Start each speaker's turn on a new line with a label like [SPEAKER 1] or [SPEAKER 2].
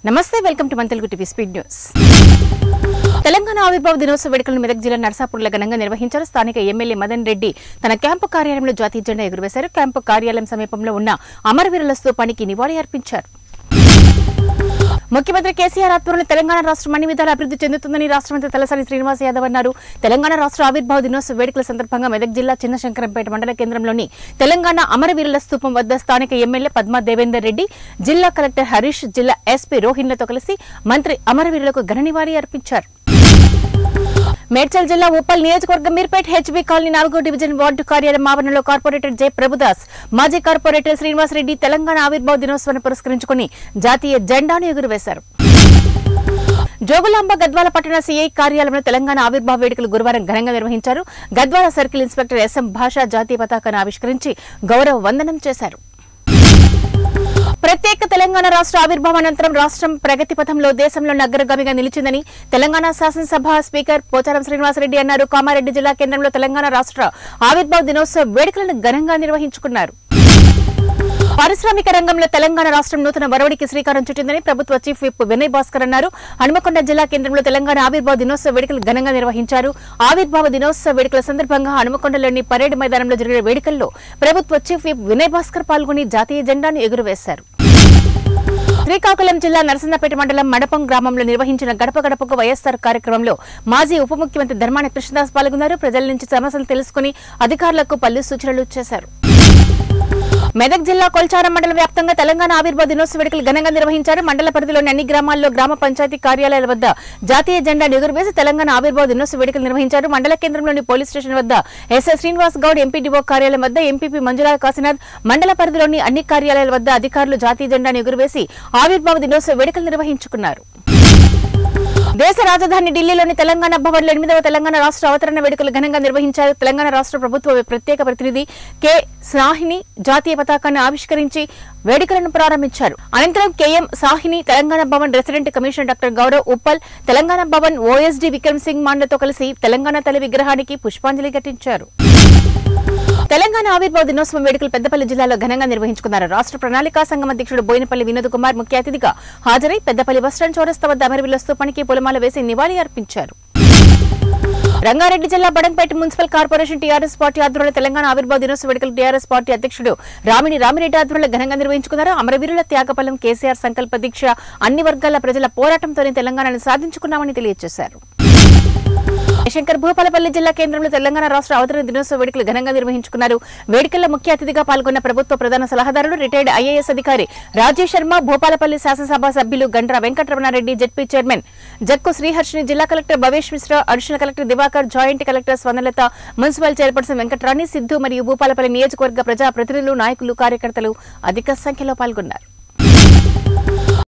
[SPEAKER 1] నమస్తే welcome to మన Telugu TV speed news Telangana ఆవిర్భావ దినోత్సవ వేడుకలను మెదక్ జిల్లా నర్సాపూర్లో ఘనంగా నిర్వహించారు స్థానిక ఎమ్మెల్యే మదన్ రెడ్డి తన క్యాంపు కార్యాలయంలో జాతీయ జెండా ఎగురవేశారు క్యాంపు కార్యాలయం సమీపంలో ఉన్న అమరవీరుల స్తూపానికి నివాళి అర్పించారు ముఖ్యమంత్రి కేసీఆర్ ఆధ్వర్యంలో తెలంగాణ రాష్ట్రం అన్ని విధాలు అభివృద్ధి చెందుతుందని రాష్ట్ర మంత్రి తలసాని శ్రీనివాస్ యాదవ్ అన్నారు తెలంగాణ రాష్ట్ర ఆవిర్భావ దినోత్సవ వేడుకల సందర్భంగా మెదక్ జిల్లా చిన్నశంకరంపేట మండల కేంద్రంలోని తెలంగాణ అమరవీరుల స్తూపం వద్ద స్థానిక ఎమ్మెల్యే పద్మా దేవేందర్ రెడ్డి జిల్లా కలెక్టర్ హరీష్ జిల్లా ఎస్పీ రోహిన్లతో కలిసి మంత్రి అమరవీరులకు ఘన నివాళి అర్పించారు మేడ్చల్ జిల్లా ఉప్పల్ నియోజకవర్గం మీర్పేట్ హెచ్బీ కాలనీ నాలుగో డివిజన్ వార్డు కార్యాలయం ఆవరణలో కార్పొరేటర్ జె ప్రభుదాస్ మాజీ కార్పొరేటర్ శ్రీనివాస్ రెడ్డి తెలంగాణ ఆవిర్భావ దినోత్సవాన్ని పురస్కరించుకుని జాతీయ జెండాను ఎగురవేశారు జోగులాంబ గద్వాల పట్టణ సీఐ కార్యాలయంలో తెలంగాణ ఆవిర్భావ వేడుకలు గురువారం ఘనంగా నిర్వహించారు గద్వాల సర్కిల్ ఇన్స్పెక్టర్ ఎస్ఎం భాష జాతీయ పతాకాన్ని ఆవిష్కరించి గౌరవ వందనం చేశారు ప్రత్యేక తెలంగాణ రాష్ట్ర ఆవిర్భావానంతరం రాష్ట్రం ప్రగతి పథంలో దేశంలో అగ్రగామిగా నిలిచిందని తెలంగాణ శాసనసభ స్పీకర్ పోచారం శ్రీనివాసరెడ్డి అన్నారు కామారెడ్డి జిల్లా కేంద్రంలో తెలంగాణ రాష్ట్ర ఆవిర్భావ దినోత్సవ వేడుకలను ఘనంగా నిర్వహించుకున్నారు పారిశ్రామిక రంగంలో తెలంగాణ రాష్ట్రం నూతన వరవడికి శ్రీకారం చుట్టిందని ప్రభుత్వ చీఫ్ విప్ వినయ్ భాస్కర్ అన్నారు హనుమకొండ జిల్లా కేంద్రంలో తెలంగాణ ఆవిర్భావ దినోత్సవ వేడుకలు ఘనంగా నిర్వహించారు ఆవిర్భావ దినోత్సవ వేడుకల సందర్భంగా హనుమకొండలోని పరేడ్ మైదానంలో జరిగిన వేడుకల్లో ప్రభుత్వ చీఫ్ విప్ వినయ్ భాస్కర్ పాల్గొని జాతీయ జెండాను ఎగురవేశారు శ్రీకాకుళం జిల్లా నరసింహపేట మండలం మడపం గ్రామంలో నిర్వహించిన గడప గడపకు వైఎస్సార్ కార్యక్రమంలో మాజీ ఉప ముఖ్యమంత్రి ధర్మాన కృష్ణదాస్ పాల్గొన్నారు ప్రజల నుంచి సమస్యలు తెలుసుకుని అధికారులకు పలు సూచనలు చేశారు మెదక్ జిల్లా కొల్చారం మండల వ్యాప్తంగా తెలంగాణ ఆవిర్భావ దినోత్సవ వేడుకలు ఘనంగా నిర్వహించారు మండల పరిధిలోని అన్ని గ్రామాల్లో గ్రామ పంచాయతీ కార్యాలయాల వద్ద జాతీయ జెండా ఎగురవేసి తెలంగాణ ఆవిర్భావ దినోత్సవ వేడుకలు నిర్వహించారు మండల కేంద్రంలోని పోలీస్ స్టేషన్ వద్ద ఎస్ఎస్ శ్రీనివాస్ గౌడ్ ఎంపీడీఓ కార్యాలయం వద్ద ఎంపీపీ మంజులా కాశీనాథ్ మండల పరిధిలోని అన్ని కార్యాలయాల వద్ద అధికారులు జాతీయ జెండాను ఎగురవేసి ఆవిర్భావ దినోత్సవ వేడుకలు నిర్వహించుకున్నారు దేశ రాజధాని ఢిల్లీలోని తెలంగాణ భవన్లో ఎనిమిదవ తెలంగాణ రాష్ట్ర అవతరణ వేడుకలు ఘనంగా నిర్వహించారు తెలంగాణ రాష్ట్ర ప్రభుత్వ ప్రత్యేక ప్రతినిధి కె సాహిని జాతీయ పతాకాన్ని ఆవిష్కరించి వేడుకలను ప్రారంభించారు అనంతరం KM Sahni Telangana Bhavan resident commissioner doctor Gaurav Uppal Telangana Bhavan OSD Vikram Singh మాండ్లతో కలిసి తెలంగాణ తల్లి విగ్రహానికి పుష్పాంజలి ఘటించారు తెలంగాణ ఆవిర్భావ దినోత్సవం వేడుకలు పెద్దపల్లి జిల్లాలో ఘనంగా నిర్వహించుకున్నారు రాష్ట్ర ప్రణాళికా సంఘం అధ్యక్షుడు బోయినపల్లి వినోద్ కుమార్ ముఖ్య అతిథిగా హాజరై పెద్దపల్లి బస్టాండ్ చౌరస్తా వద్ద అమరవీరుల స్తూపానికి పూలమాల వేసి నివాళి అర్పించారు రంగారెడ్డి జిల్లా Badangpet municipal corporation TRS party ఆధ్వర్యంలో తెలంగాణ ఆవిర్భావ దినోత్సవ వేడుకలు టీఆర్ఎస్ పార్టీ అధ్యక్షుడు రామిని రామిరెడ్డి ఆధ్వర్యంలో ఘనంగా నిర్వహించుకున్నారు అమరవీరుల త్యాగఫలం కేసీఆర్ సంకల్ప దీక్ష అన్ని వర్గాల ప్రజల పోరాటంతోనే తెలంగాణను సాధించుకున్నామని తెలియజేశారు శంకర్ భూపాలపల్లి జిల్లా కేంద్రంలో తెలంగాణ రాష్ట్ర అవతరణ దినోత్సవ వేడుకలు ఘనంగా నిర్వహించుకున్నారు వేడుకల్లో ముఖ్య అతిథిగా పాల్గొన్న ప్రభుత్వ ప్రధాన సలహాదారులు రిటైర్డ్ ఐఏఎస్ అధికారి రాజేష్ శర్మ భూపాలపల్లి శాసనసభ సభ్యులు గండ్ర వెంకటరమణారెడ్డి జడ్పీ చైర్మన్ జక్కు శ్రీహర్షిని జిల్లా collector Bhavesh Mishra additional collector Diwakar joint collector Swarnalatha municipal chairperson Venkatarani Siddhu మరియు భూపాలపల్లి నియోజకవర్గ ప్రజా ప్రతినిధులు నాయకులు కార్యకర్తలు అధిక సంఖ్యలో పాల్గొన్నారు